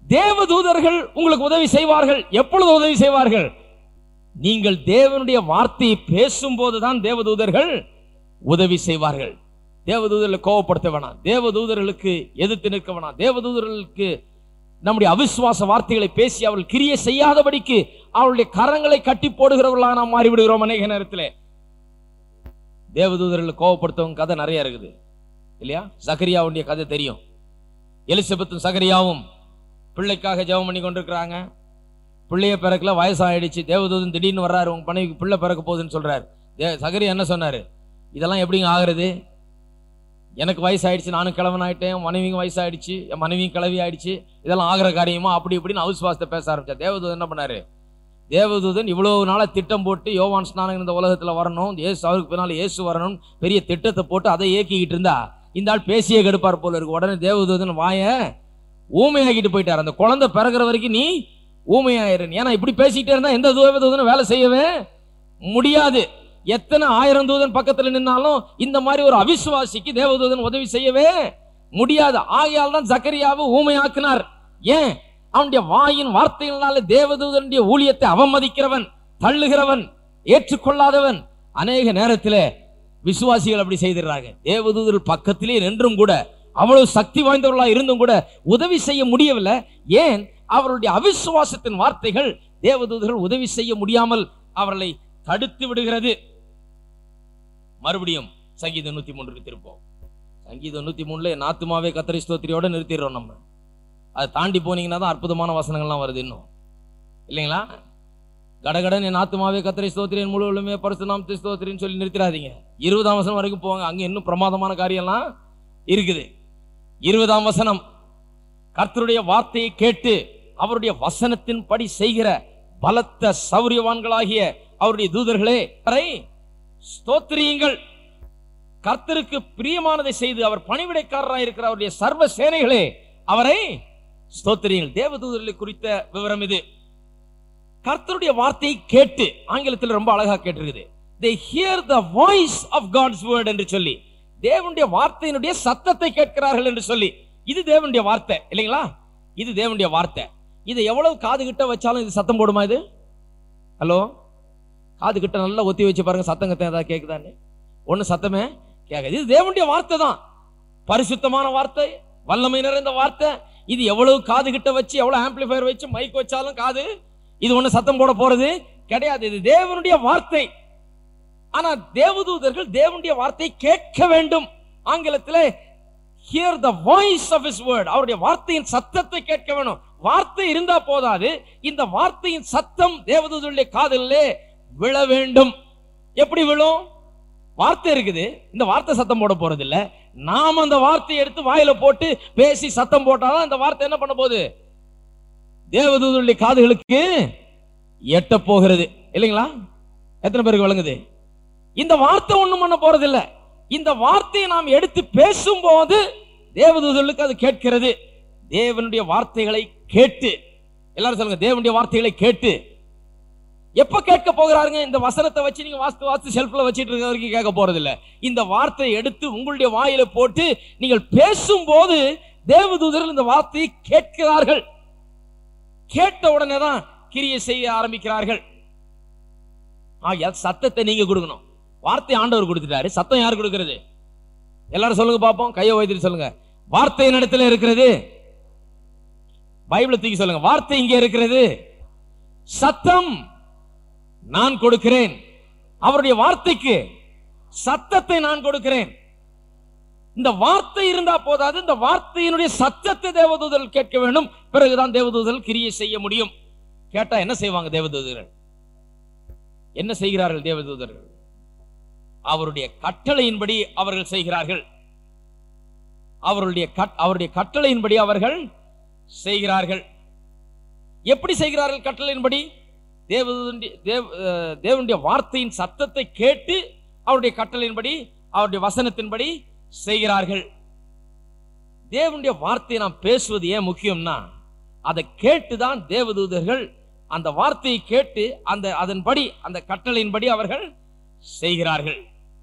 தேவதூதர்கள் உங்களுக்கு உதவி செய்வார்கள் எப்பொழுது உதவி செய்வார்கள் நீங்கள் தேவனுடைய வார்த்தையை பேசும்போதுதான் தேவதூதர்கள் உதவி செய்வார்கள் தேவதூதர்களை கோவப்படுத்த வேணாம் தேவதூதர்களுக்கு எதிர்த்து நிற்க வேணாம் தேவதூதர்களுக்கு நம்முடைய அவிசுவாச வார்த்தைகளை பேசி அவர்கள் கிரியை செய்யாதபடிக்கு அவருடைய கரங்களை கட்டி போடுகிறவர்களாக நாம் மாறிவிடுகிறோம் அநேக நேரத்தில் தேவதூதர்களை கோவப்படுத்தவங்க கதை நிறைய இருக்குது இல்லையா சகரியாவுடைய கதை தெரியும் எலிசபெத்தும் சகரியாவும் பிள்ளைக்காக ஜெபம் பண்ணி கொண்டிருக்கிறாங்க பிள்ளைய பிறக்கல வயசாயிடுச்சு தேவதூதன் திடீர்னு வர்றாரு உங்க மனைவிக்கு பிள்ளை பிறக்க போகுதுன்னு சொல்றாரு தே சகரியா என்ன சொன்னாரு இதெல்லாம் எப்படிங்க ஆகுறது எனக்கு வயசாயிடுச்சு நானும் கிழவன் ஆயிட்டேன் என் மனைவியும் வயசாயிடுச்சு என் மனைவியும் கிளவி ஆயிடுச்சு இதெல்லாம் ஆகிற காரியமா அப்படி இப்படின்னு அவிசுவாசத்தை பேச ஆரம்பிச்சார் தேவதூதன் என்ன பண்ணாரு தேவதூதன் இவ்வளவு நாளா திட்டம் போட்டு யோவான் ஸ்நானகன் இந்த உலகத்துல வரணும் இயேசு அவருக்கு பின்னால இயேசு வரணும் பெரிய திட்டத்தை போட்டு அதை இயக்கிக்கிட்டு இருந்தா இந்த ஆள் பேசியே கெடுப்பார் போல இருக்கு உடனே தேவதூதன் வாய ஊமையாக்கிட்டு போயிட்டார் அந்த குழந்தை பிறகுற வரைக்கும் நீ ஊமையாயிரு ஏன்னா இப்படி பேசிக்கிட்டே இருந்தா எந்த தேவதூதனும் வேலை செய்யவே முடியாது எத்தனை ஆயிரம் தூதன் பக்கத்துல நின்னாலும் இந்த மாதிரி ஒரு அவிசுவாசிக்கு தேவதூதன் உதவி செய்யவே முடியாது ஆகையால் தான் ஜக்கரியாவை ஊமையாக்கினார் ஏன் அவனுடைய வாயின் வார்த்தைகளால தேவதூதனுடைய ஊழியத்தை அவமதிக்கிறவன் தள்ளுகிறவன் ஏற்றுக்கொள்ளாதவன் அநேக நேரத்தில் விசுவாசிகள் அப்படி செய்திருறாங்க தேவதூதர்கள் பக்கத்திலே நின்றும் கூட அவ்வளவு சக்தி வாய்ந்தவர்களா இருந்தும் கூட உதவி செய்ய முடியவில்லை ஏன் அவருடைய அவிசுவாசத்தின் வார்த்தைகள் தேவதூதர்கள் உதவி செய்ய முடியாமல் அவர்களை தடுத்து விடுகிறது மறுபடியும் சங்கீதம் நூத்தி மூன்றுக்கு திருப்போம் சங்கீதம் நூத்தி மூணுல என் ஆத்துமாவே கத்தரி ஸ்தோத்திரியோட நிறுத்திடுறோம் நம்ம அதை தாண்டி போனீங்கன்னா தான் அற்புதமான வசனங்கள்லாம் வருது இன்னும் இல்லைங்களா கடகடன் என் ஆத்துமாவே கத்தரை ஸ்தோத்திரன் முழுவதுமே பரிசு நாம் ஸ்தோத்திரின்னு சொல்லி நிறுத்திடாதீங்க இருபதாம் வசனம் வரைக்கும் போவாங்க அங்க இன்னும் பிரமாதமான காரியம்லாம் இருக்குது இருபதாம் வசனம் கர்த்தருடைய வார்த்தையை கேட்டு அவருடைய வசனத்தின்படி செய்கிற பலத்த சௌரியவான்களாகிய அவருடைய தூதர்களே அவரை ஸ்தோத்திரியுங்கள் கர்த்தருக்கு பிரியமானதை செய்து அவர் பணிவிடைக்காரராக இருக்கிற அவருடைய சர்வ சேனைகளே அவரை ஸ்தோத்திரியுங்கள் தேவதூதர்களை குறித்த விவரம் இது கர்த்தருடைய வார்த்தையை கேட்டு ஆங்கிலத்தில் ரொம்ப அழகா கேட்டிருக்குது they hear the voice of god's word என்று சொல்லி தேவனுடைய வார்த்தையினுடைய சத்தத்தை கேட்கிறார்கள் என்று சொல்லி இது தேவனுடைய வார்த்தை இல்லைங்களா இது தேவனுடைய வார்த்தை இதை எவ்வளவு காது கிட்ட வச்சாலும் இது சத்தம் போடுமா இது ஹலோ காது கிட்ட நல்லா ஒத்தி வச்சு பாருங்க சத்தம் கத்த ஏதாவது கேக்குதான்னு ஒண்ணு சத்தமே கேட்காது இது தேவனுடைய வார்த்தை தான் பரிசுத்தமான வார்த்தை வல்லமை நிறைந்த வார்த்தை இது எவ்வளவு காது கிட்ட வச்சு எவ்வளவு ஆம்பிளிஃபயர் வச்சு மைக் வச்சாலும் காது இது ஒண்ணு சத்தம் போட போறது கிடையாது இது தேவனுடைய வார்த்தை ஆனா தேவதூதர்கள் தேவனுடைய வார்த்தையை கேட்க வேண்டும் ஆங்கிலத்தில் hear the voice of his word அவருடைய வார்த்தையின் சத்தத்தை கேட்க வேணும் வார்த்தை இருந்தா போதாது இந்த வார்த்தையின் சத்தம் தேவதூதருடைய காதலிலே விழ வேண்டும் எப்படி விழும் வார்த்தை இருக்குது இந்த வார்த்தை சத்தம் போட போறது இல்ல நாம் அந்த வார்த்தையை எடுத்து வாயில போட்டு பேசி சத்தம் போட்டாதான் இந்த வார்த்தை என்ன பண்ண போகுது தேவதூதருடைய காதுகளுக்கு எட்ட போகிறது இல்லைங்களா எத்தனை பேருக்கு விளங்குது இந்த வார்த்தை ஒண்ணும் பண்ண போறது இல்ல இந்த வார்த்தையை நாம் எடுத்து பேசும்போது தேவதூதர்களுக்கு அது கேட்கிறது தேவனுடைய வார்த்தைகளை கேட்டு எல்லாரும் சொல்லுங்க தேவனுடைய வார்த்தைகளை கேட்டு எப்ப கேட்க போகிறாருங்க இந்த வசனத்தை வச்சு நீங்க வாஸ்து வாஸ்து ஷெல்ஃப்ல வச்சிட்டு இருக்க வரைக்கும் கேட்க போறது இல்ல இந்த வார்த்தையை எடுத்து உங்களுடைய வாயில போட்டு நீங்கள் பேசும்போது தேவதூதர்கள் இந்த வார்த்தையை கேட்கிறார்கள் கேட்ட உடனே தான் கிரியை செய்ய ஆரம்பிக்கிறார்கள் ஆகிய சத்தத்தை நீங்க கொடுக்கணும் வார்த்தை ஆண்டவர் கொடுத்துட்டாரு சத்தம் யார் கொடுக்கிறது எல்லாரும் சொல்லுங்க பாப்போம் கையை வைத்துட்டு சொல்லுங்க வார்த்தை இடத்துல இருக்கிறது பைபிளை தூக்கி சொல்லுங்க வார்த்தை இங்கே இருக்கிறது சத்தம் நான் கொடுக்கிறேன் அவருடைய வார்த்தைக்கு சத்தத்தை நான் கொடுக்கிறேன் இந்த வார்த்தை இருந்தா போதாது இந்த வார்த்தையினுடைய சத்தத்தை தேவதூதர்கள் கேட்க வேண்டும் பிறகுதான் தேவதூதர்கள் கிரியை செய்ய முடியும் கேட்டா என்ன செய்வாங்க தேவதூதர்கள் என்ன செய்கிறார்கள் தேவதூதர்கள் அவருடைய கட்டளையின்படி அவர்கள் செய்கிறார்கள் அவருடைய கட்- அவருடைய கட்டளையின்படி அவர்கள் செய்கிறார்கள் எப்படி செய்கிறார்கள் கட்டளையின்படி தேவதூதனுடைய தேவ அஹ், தேவனுடைய வார்த்தையின் சத்தத்தை கேட்டு அவருடைய கட்டளையின்படி அவருடைய வசனத்தின்படி செய்கிறார்கள் தேவனுடைய வார்த்தையை நாம் பேசுவது ஏன் முக்கியம்னா அதை கேட்டுதான் தேவதூதர்கள் அந்த வார்த்தையை கேட்டு அந்த அதன்படி அந்த கட்டளையின்படி அவர்கள் செய்கிறார்கள்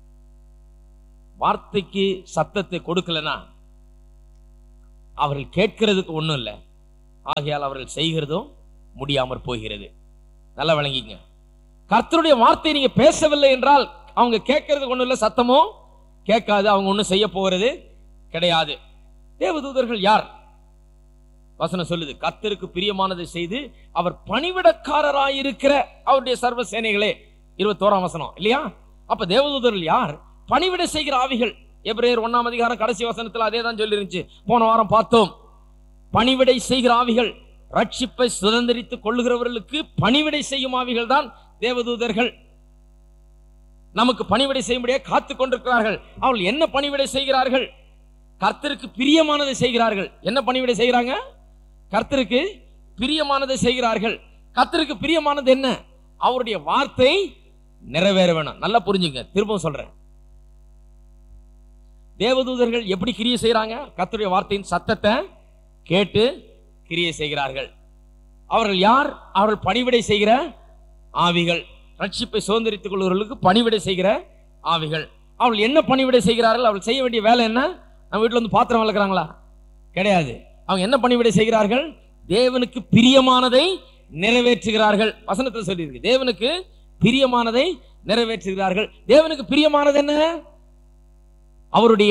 வார்த்தைக்கு சத்தத்தை கொடுக்கலனா அவர்கள் கேட்கிறதுக்கு ஒண்ணும் இல்லை ஆகையால் அவர்கள் செய்கிறதும் முடியாமற் போகிறது நல்லா விளங்கிங்க கர்த்தருடைய வார்த்தை நீங்க பேசவில்லை என்றால் அவங்க கேட்கறது ஒண்ணும் இல்ல சத்தமும் கேட்காது அவங்க ஒண்ணும் செய்ய போகிறது கிடையாது தேவதூதர்கள் யார் வசனம் சொல்லுது கர்த்தருக்கு பிரியமானதை செய்து அவர் பணிவிடக்காரராயிருக்கிற அவருடைய சர்வ சேனைகளே இருபத்தோராம் வசனம் இல்லையா அப்ப தேவதூதர்கள் யார் பணிவிட செய்கிற ஆவிகள் எபிரேயர் ஒண்ணாம் அதிகாரம் கடைசி வசனத்துல அதே தான் சொல்லி இருந்துச்சு போன வாரம் பார்த்தோம் பணிவிடை செய்கிற ஆவிகள் ரட்சிப்பை சுதந்திரித்துக் கொள்ளுகிறவர்களுக்கு பணிவிடை செய்யும் ஆவிகள் தான் தேவதூதர்கள் நமக்கு பணிவிடை செய்யும்படியே காத்து கொண்டிருக்கிறார்கள் அவர்கள் என்ன பணிவிடை செய்கிறார்கள் கர்த்தருக்கு பிரியமானதை செய்கிறார்கள் என்ன பணிவிடை செய்கிறாங்க கர்த்தருக்கு பிரியமானதை செய்கிறார்கள் கர்த்தருக்கு பிரியமானது என்ன அவருடைய வார்த்தை நிறைவேற வேணும் நல்லா புரிஞ்சுங்க திரும்பவும் சொல்றேன் தேவதூதர்கள் எப்படி கிரியை செய்றாங்க கர்த்தருடைய வார்த்தையின் சத்தத்தை கேட்டு கிரியை செய்கிறார்கள் அவர்கள் யார் அவர்கள் பணிவிடை செய்கிற ஆவிகள் ரட்சிப்பை சுதந்திரித்துக் கொள்வர்களுக்கு பணிவிடை செய்கிற ஆவிகள் அவர்கள் என்ன பணிவிடை செய்கிறார்கள் அவர்கள் செய்ய வேண்டிய வேலை என்ன நம்ம வீட்டில் வந்து பாத்திரம் வளர்க்குறாங்களா கிடையாது அவங்க என்ன பணிவிடை செய்கிறார்கள் தேவனுக்கு பிரியமானதை நிறைவேற்றுகிறார்கள் வசனத்தில் சொல்லியிருக்கு தேவனுக்கு பிரியமானதை நிறைவேற்றுகிறார்கள் தேவனுக்கு பிரியமானது என்ன அவருடைய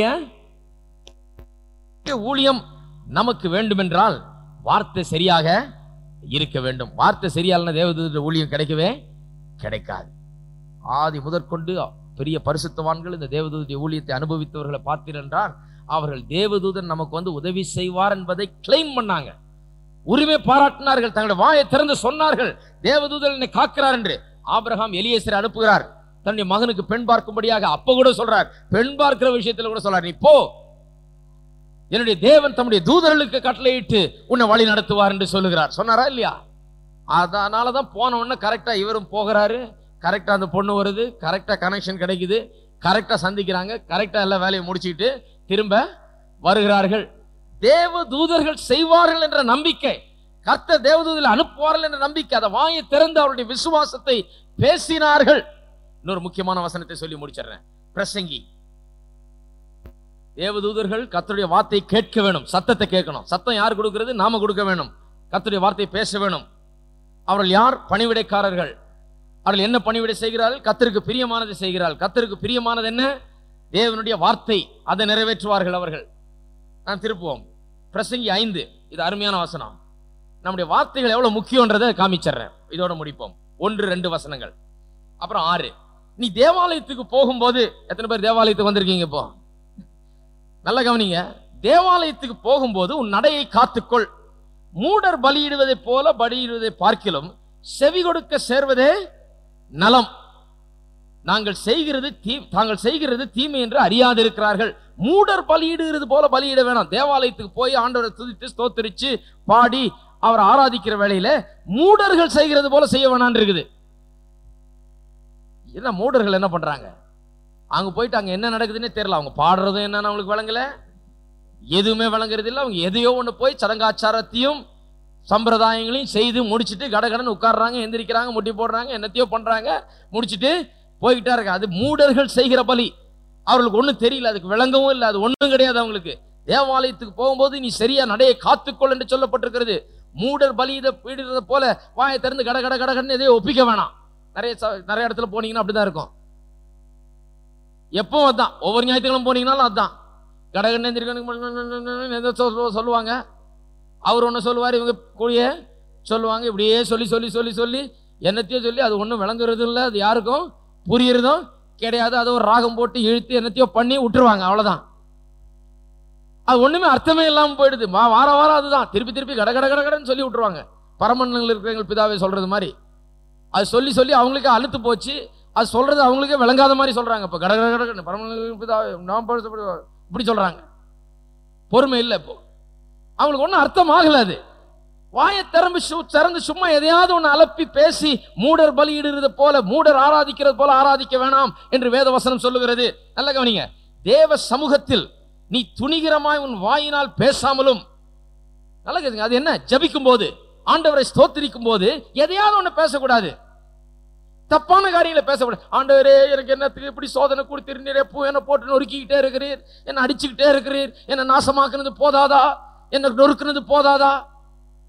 ஊழியம் நமக்கு வேண்டுமென்றால் வார்த்தை சரியாக இருக்க வேண்டும் வார்த்தை சரியாலன தேவதூத ஊழியம் கிடைக்கவே கிடைக்காது ஆதி முதற்கொண்டு பெரிய பரிசுத்தவான்கள் இந்த தேவதூதனுடைய ஊழியத்தை அனுபவித்தவர்களை பார்த்தீர்கள் என்றால் அவர்கள் தேவதூதன் நமக்கு வந்து உதவி செய்வார் என்பதை கிளைம் பண்ணாங்க உரிமை பாராட்டினார்கள் தங்களுடைய வாயை திறந்து சொன்னார்கள் தேவதூதன் என்னை காக்கிறார் என்று ஆபிரகாம் எலியேசரை அனுப்புகிறார் தன்னுடைய மகனுக்கு பெண் பார்க்கும்படியாக அப்ப கூட சொல்றார் பெண் பார்க்கிற விஷயத்துல கூட சொல்றார் நீ போ என்னுடைய தேவன் தம்முடைய தூதர்களுக்கு கட்டளையிட்டு உன்னை வழி நடத்துவார் என்று சொல்லுகிறார் சொன்னாரா இல்லையா அதனாலதான் போன உடனே கரெக்டா இவரும் போகிறாரு கரெக்டா அந்த பொண்ணு வருது கரெக்டா கனெக்ஷன் கிடைக்குது கரெக்டா சந்திக்கிறாங்க கரெக்டா எல்லா வேலையை முடிச்சிட்டு திரும்ப வருகிறார்கள் தேவ தூதர்கள் செய்வார்கள் என்ற நம்பிக்கை கர்த்தர் தேவதூதர்கள் அனுப்புவார்கள் என்ற நம்பிக்கை அதை வாயை திறந்து அவருடைய விசுவாசத்தை பேசினார்கள் இன்னொரு முக்கியமான வசனத்தை சொல்லி முடிச்சிடுறேன் பிரசங்கி தேவதூதர்கள் கர்த்தருடைய வார்த்தை கேட்க வேணும் சத்தத்தை கேட்கணும் சத்தம் யார் கொடுக்கிறது நாம கொடுக்க வேணும் கர்த்தருடைய வார்த்தை பேச வேணும் அவர்கள் யார் பணிவிடைக்காரர்கள் அவர்கள் என்ன பணிவிடை செய்கிறார்கள் கர்த்தருக்கு பிரியமானதை செய்கிறார்கள் கர்த்தருக்கு பிரியமானது என்ன தேவனுடைய வார்த்தை அதை நிறைவேற்றுவார்கள் அவர்கள் நான் திருப்புவோம் பிரசங்கி ஐந்து இது அருமையான வசனம் நம்முடைய வார்த்தைகள் எவ்வளவு முக்கியன்றதை காமிச்சிடுறேன் இதோட முடிப்போம் ஒன்று ரெண்டு வசனங்கள் அப்புறம் ஆறு நீ தேவாலயத்துக்கு போகும்போது எத்தனை பேர் தேவாலயத்துக்கு வந்திருக்கீங்க இப்போ நல்ல கவனிங்க தேவாலயத்துக்கு போகும்போது உன் நடையை காத்துக்கொள் மூடர் பலியிடுவதைப் போல பலியிடுவதை பார்க்கிலும் செவி கொடுக்க சேர்வதே நலம் நாங்கள் செய்கிறது தீ தாங்கள் செய்கிறது தீமை என்று அறியாதிருக்கிறார்கள் மூடர் பலியிடுகிறது போல பலியிட வேணாம் தேவாலயத்துக்கு போய் ஆண்டவரை துதித்து ஸ்தோத்தரிச்சு பாடி அவர் ஆராதிக்கிற வேளையில மூடர்கள் செய்கிறது போல செய்ய வேணான்னு இருக்குது என்ன மூடர்கள் என்ன பண்றாங்க அங்க போயிட்டு அங்க என்ன நடக்குதுன்னே தெரியல அவங்க பாடுறதும் என்னன்னு அவங்களுக்கு விளங்கல எதுவுமே விளங்குறது இல்லை அவங்க எதையோ ஒண்ணு போய் சடங்காச்சாரத்தையும் சம்பிரதாயங்களையும் செய்து முடிச்சிட்டு கடகடன்னு உட்கார்றாங்க எந்திரிக்கிறாங்க முட்டி போடுறாங்க என்னத்தையோ பண்றாங்க முடிச்சிட்டு போய்கிட்டா இருக்கு அது மூடர்கள் செய்கிற பலி அவர்களுக்கு ஒண்ணும் தெரியல அதுக்கு விளங்கவும் இல்லை அது ஒண்ணும் கிடையாது அவங்களுக்கு தேவாலயத்துக்கு போகும்போது நீ சரியா நடையை காத்துக்கொள் என்று சொல்லப்பட்டிருக்கிறது மூடர் பலி இதை பீடுறத போல வாயை திறந்து கட கட கடகடன்னு எதையோ ஒப்பிக்க வேணாம் நிறைய ச- நிறைய இடத்துல போனீங்கன்னா அப்படிதான் இருக்கும் எப்பவும் அதான் ஒவ்வொரு ஞாயிற்றுக்கிழமை போனீங்கனாலும் அதான் கடகடன்னு எந்திரிக்கணும் ஏதோ சொல்ல- சொல்லுவாங்க அவர் ஒன்று சொல்லுவார் இவங்க கூடிய சொல்லுவாங்க இப்படியே சொல்லி சொல்லி சொல்லி சொல்லி என்னத்தையோ சொல்லி அது ஒன்றும் விளங்குறதும் இல்லை அது யாருக்கும் புரியறதும் கிடையாது அதை ஒரு ராகம் போட்டு இழுத்து என்னத்தையோ பண்ணி விட்டுருவாங்க அவ்வளோதான் அது ஒண்ணுமே அர்த்தமே இல்லாமல் போயிடுது வா- வார வாரம் அதுதான் திருப்பி திருப்பி கட கட கட கடன்னு சொல்லி விட்டுருவாங்க பரமண்டலங்கள் இருக்கிற எங்கள் பிதாவே சொல்றது மாதிரி அது சொல்லி சொல்லி அவங்களுக்கே அழுத்து போச்சு அது சொல்றது அவங்களுக்கே விளங்காத மாதிரி சொல்றாங்க இப்போ கட கட கடன்னு பரமண்டலங்கள் பிதாவே நாம் பரிசுத்த- இப்படி சொல்றாங்க பொறுமை இல்லை இப்போ அவங்களுக்கு ஒன்றும் அர்த்தம் ஆகல அது வாயை திறம்பு சு- திறந்து சும்மா எதையாவது ஒன்று அலப்பி பேசி மூடர் பலியிடுறது போல மூடர் ஆராதிக்கிறது போல ஆராதிக்க வேணாம் என்று வேத வசனம் சொல்லுகிறது நல்ல கவனிங்க தேவ சமூகத்தில் நீ துணிகரமாய் உன் வாயினால் பேசாமலும் நல்ல கேளுங்க அது என்ன ஜபிக்கும் போது ஆண்டவரை ஸ்தோத்திரிக்கும் போது எதையாவது ஒன்று பேசக்கூடாது தப்பான காரியங்களை பேசக்கூடாது ஆண்டவரே எனக்கு என்னத்துக்கு இப்படி சோதனை கொடுத்திருந்தீரே பூ என்ன போட்டு நொறுக்கிக்கிட்டே இருக்கிறீர் என்ன அடிச்சுக்கிட்டே இருக்கிறீர் என்ன நாசமாக்குனது போதாதா என்ன நொறுக்குனது போதாதா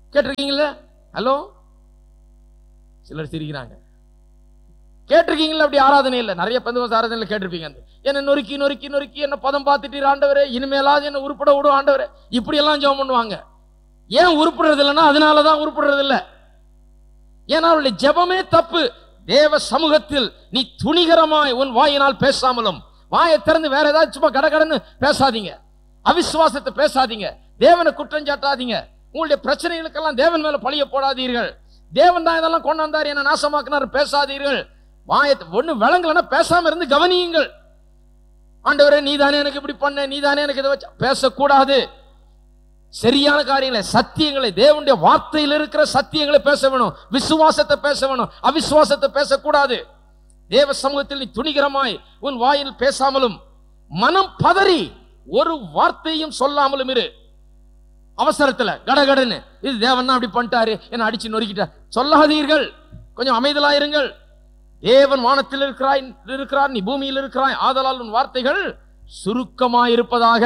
கேட்டிருக்கீங்களா ஹலோ சிலர் சிரிக்கிறாங்க கேட்டிருக்கீங்களா அப்படி ஆராதனை இல்லை நிறைய பந்து ஆராதனையில் கேட்டிருப்பீங்க அந்த என்ன நொறுக்கி நொறுக்கி நொறுக்கி என்ன பதம் பார்த்துட்டு ஆண்டவரே இனிமேலாவது என்ன உருப்பட விடும் ஆண்டவரே இப்படி எல்லாம் ஜெபம் பண்ணுவாங்க ஏன் உருப்படுறது இல்லைன்னா அதனால தான் உருப்படுறது இல்லை ஏன்னா அவருடைய ஜெபமே தப்பு தேவ சமூகத்தில் நீ துணிகரமாய் உன் வாயினால் பேசாமலும் வாயை திறந்து வேற ஏதாவது சும்மா கடகடன்னு பேசாதீங்க அவிசுவாசத்தை பேசாதீங்க தேவனை குற்றம் சாட்டாதீங்க உங்களுடைய பிரச்சனைகளுக்கெல்லாம் தேவன் மேல பழிய போடாதீர்கள் தேவன் தான் இதெல்லாம் கொண்டாந்தார் என்ன நாசமாக்கினார் பேசாதீர்கள் வாயத்தை ஒண்ணு விளங்கலன்னா பேசாம இருந்து கவனியுங்கள் ஆண்டவரே நீ தானே எனக்கு இப்படி பண்ண நீ தானே எனக்கு இதை வச்ச பேசக்கூடாது சரியான காரியங்களை சத்தியங்களை தேவனுடைய வார்த்தையில் இருக்கிற சத்தியங்களை பேச வேணும் விசுவாசத்தை பேச வேணும் அவிசுவாசத்தை பேசக்கூடாது தேவ சமூகத்தில் நீ துணிகரமாய் உன் வாயில் பேசாமலும் மனம் பதறி ஒரு வார்த்தையும் சொல்லாமலும் இரு அவசரத்துல கடகடன்னு இது தேவன் தான் அப்படி பண்ணிட்டாரு என்ன அடிச்சு நொறுக்கிட்டார் சொல்லாதீர்கள் கொஞ்சம் அமைதலாயிருங்கள் தேவன் வானத்தில் இருக்கிறாய் இருக்கிறார் நீ பூமியில் இருக்கிறாய் ஆதலால் உன் வார்த்தைகள் சுருக்கமாயிருப்பதாக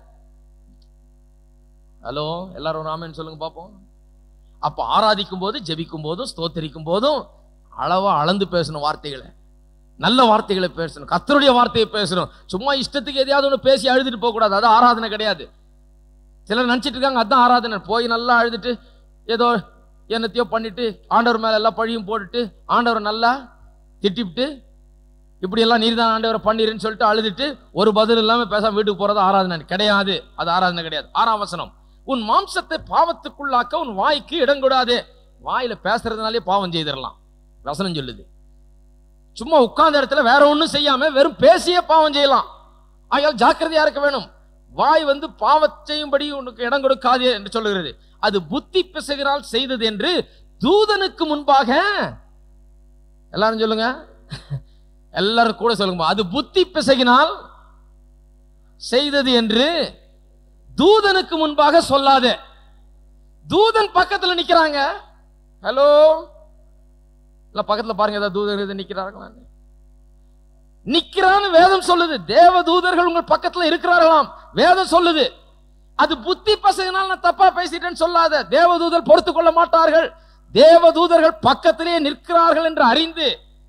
ஹலோ எல்லாரும் ராமன் சொல்லுங்க பார்ப்போம் அப்ப ஆராதிக்கும் போது ஜெபிக்கும் போதும் ஸ்தோத்தரிக்கும் போதும் அளவா அளந்து பேசணும் வார்த்தைகளை நல்ல வார்த்தைகளை பேசணும் கத்தருடைய வார்த்தையை பேசணும் சும்மா இஷ்டத்துக்கு எதையாவது ஒன்று பேசி அழுதுட்டு போக கூடாது அது ஆராதனை கிடையாது சிலர் நினைச்சிட்டு இருக்காங்க அதான் ஆராதனை போய் நல்லா அழுதுட்டு ஏதோ என்னத்தையோ பண்ணிட்டு ஆண்டவர் மேல எல்லாம் பழியும் போட்டுட்டு ஆண்டவர் நல்லா திட்டிவிட்டு இப்படி எல்லாம் நீர் தான் ஆண்டவரை பண்ணிருன்னு சொல்லிட்டு அழுதுட்டு ஒரு பதில் இல்லாம பேசாம வீட்டுக்கு போறது ஆராதனை கிடையாது அது ஆராதனை கிடையாது ஆறாம் வசனம் உன் மாம்சத்தை பாவத்துக்குள்ளாக்க உன் வாய்க்கு இடம் கூடாது வாயில பேசுறதுனாலே பாவம் செய்திடலாம் வசனம் சொல்லுது சும்மா உட்கார்ந்த இடத்துல வேற ஒண்ணும் செய்யாம வெறும் பேசியே பாவம் செய்யலாம் ஆகையால் ஜாக்கிரதையா இருக்க வேணும் வாய் வந்து பாவம் செய்யும்படி உனக்கு இடம் கொடுக்காது என்று சொல்லுகிறது அது புத்தி பிசகிறால் செய்தது என்று தூதனுக்கு முன்பாக எல்லாரும் சொல்லுங்க எல்லாரும் கூட சொல்லுங்க அது புத்தி பிசகினால் செய்தது என்று தூதனுக்கு முன்பாக சொல்லாத தூதன் பக்கத்துல நிக்கிறாங்க ஹலோ இல்ல பக்கத்துல பாருங்க ஏதாவது தூதர் எது நிக்கிறார்களா நிக்கிறான்னு வேதம் சொல்லுது தேவ தூதர்கள் உங்கள் பக்கத்துல இருக்கிறார்களாம் வேதம் சொல்லுது அது புத்தி பசங்கனால நான் தப்பா பேசிட்டேன்னு சொல்லாத தேவதூதர் பொறுத்து கொள்ள மாட்டார்கள் தேவதூதர்கள் பக்கத்திலே நிற்கிறார்கள் என்று அறிந்து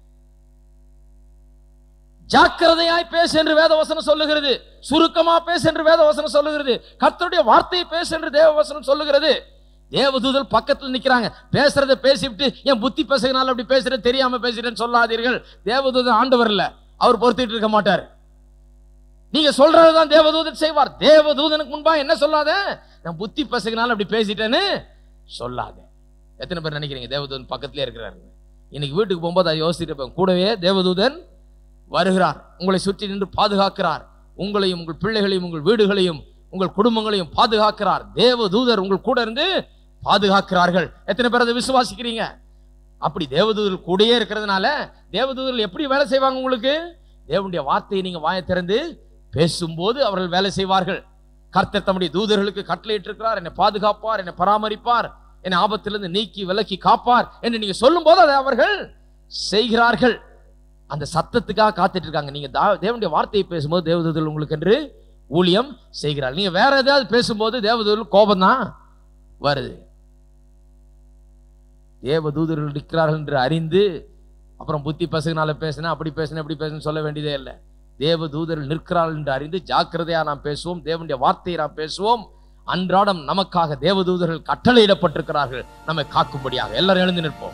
ஜாக்கிரதையாய் பேசு என்று வேதவசனம் சொல்லுகிறது சுருக்கமா பேசு என்று வேதவசனம் சொல்லுகிறது கர்த்தருடைய வார்த்தையை பேசு என்று தேவவசனம் சொல்லுகிறது தேவதூதர் பக்கத்துல நிக்கிறாங்க பேசுறத பேசிவிட்டு என் புத்தி பேசுகிறனால அப்படி பேசுறது தெரியாம பேசுறேன்னு சொல்லாதீர்கள் தேவதூதர் ஆண்டவர் இல்ல அவர் பொறுத்துட்டு இருக்க மாட்டார் நீங்க சொல்றதுதான் தேவதூதன் செய்வார் தேவதூதனுக்கு முன்பா என்ன சொல்லாத நான் புத்தி பேசுகிறனால அப்படி பேசிட்டேன்னு சொல்லாத எத்தனை பேர் நினைக்கிறீங்க தேவதூதன் பக்கத்திலே இருக்கிறாரு இன்னைக்கு வீட்டுக்கு போகும்போது அதை யோசிச்சுட்டு இருப்பேன். கூடவே தேவதூதன் வருகிறார் உங்களை சுற்றி நின்று பாதுகாக்கிறார் உங்களையும் உங்கள் பிள்ளைகளையும் உங்கள் வீடுகளையும் உங்கள் குடும்பங்களையும் பாதுகாக்கிறார் தேவதூதர் உங்கள் கூட இருந்து பாதுகாக்கிறார்கள் எத்தனை பேர் அதை விசுவாசிக்கிறீங்க அப்படி தேவதூதர் கூடயே இருக்கிறதுனால தேவதூதர்கள் எப்படி வேலை செய்வாங்க உங்களுக்கு தேவனுடைய வார்த்தையை நீங்க வாயை திறந்து பேசும்போது அவர்கள் வேலை செய்வார்கள் கர்த்தர் தம்முடைய தூதர்களுக்கு கட்டளையிட்டிருக்கிறார் என்னை பாதுகாப்பார் என்னை பராமரிப்பார் என்னை ஆபத்திலிருந்து நீக்கி விலக்கி காப்பார் என்று நீங்க சொல்லும் போது அதை அவர்கள் செய்கிறார்கள் அந்த சத்தத்துக்காக காத்துட்டு இருக்காங்க நீங்க தா- தேவனுடைய வார்த்தையை பேசும்போது தேவதூதர்கள் உங்களுக்கு என்று ஊழியம் செய்கிறார் நீங்க வேற ஏதாவது பேசும்போது தேவதூதர்கள் கோபம் தான் வருது தேவதூதர்கள் நிற்கிறார்கள் என்று அறிந்து அப்புறம் புத்தி பசங்கனால பேசினா அப்படி பேசினா அப்படி பேசுன்னு சொல்ல வேண்டியதே இல்லை தேவ தூதர்கள் நிற்கிறார்கள் என்று அறிந்து ஜாக்கிரதையா நாம் பேசுவோம் தேவனுடைய வார்த்தையை நாம் பேசுவோம் அன்றாடம் நமக்காக தேவதூதர்கள் கட்டளையிடப்பட்டிருக்கிறார்கள் நம்மை காக்கும்படியாக எல்லாரும் எழுந்து நிற்போம்